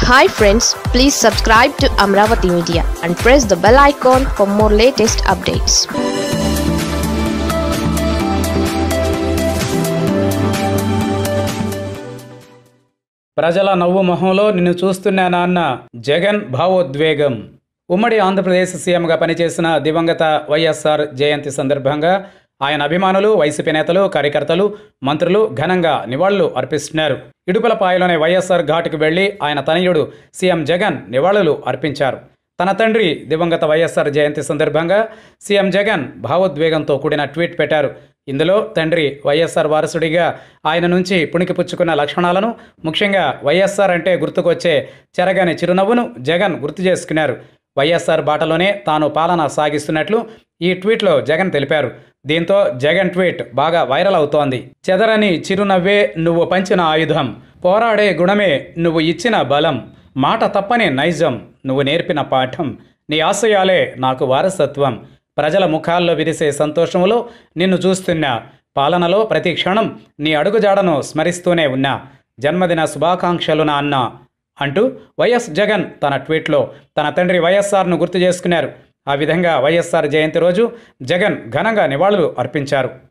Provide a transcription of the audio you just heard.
hi friends please subscribe to Amaravati media and press the bell icon for more latest updates ప్రజల నవ్వు మొహంలో నిన్ను చూస్తున్నా నాన్న జగన్ భావోద్వేగం ఉమ్మడి ఆంధ్రప్రదేశ్ సీఎంగా పనిచేసిన దివంగత వైఎస్ఆర్ జయంతి సందర్భంగా ఆయన అభిమానులు వైసీపీ నేతలు కార్యకర్తలు మంత్రులు ఘనంగా నివాళులు అర్పిస్తున్నారు ఇడుపులపాయలోని వైఎస్ఆర్ ఘాటుకు వెళ్లి ఆయన తనయుడు సీఎం జగన్ నివాళులు అర్పించారు తన తండ్రి దివంగత వైఎస్ఆర్ జయంతి సందర్భంగా సీఎం జగన్ భావోద్వేగంతో కూడిన ట్వీట్ పెట్టారు ఇందులో తండ్రి వైఎస్ఆర్ వారసుడిగా ఆయన నుంచి పుణికిపుచ్చుకున్న లక్షణాలను ముఖ్యంగా వైఎస్ఆర్ అంటే గుర్తుకొచ్చే చెరగని చిరునవ్వును జగన్ గుర్తు చేసుకున్నారు వైఎస్ఆర్ బాటలోనే తాను పాలన సాగిస్తున్నట్లు ఈ ట్వీట్లో జగన్ తెలిపారు దీంతో జగన్ ట్వీట్ బాగా వైరల్ అవుతోంది చెదరని చిరునవ్వే నువ్వు పంచిన ఆయుధం పోరాడే గుణమే నువ్వు ఇచ్చిన బలం మాట తప్పని నైజం నువ్వు నేర్పిన పాఠం నీ ఆశయాలే నాకు వారసత్వం ప్రజల ముఖాల్లో విరిసే సంతోషంలో నిన్ను చూస్తున్నా పాలనలో ప్రతి క్షణం నీ అడుగుజాడను స్మరిస్తూనే ఉన్నా జన్మదిన శుభాకాంక్షలు నా అన్న అంటూ వైఎస్ జగన్ తన ట్వీట్లో తన తండ్రి వైఎస్ఆర్ను గుర్తు చేసుకున్నారు ఆ విధంగా వైఎస్ఆర్ జయంతి రోజు జగన్ ఘనంగా నివాళులు అర్పించారు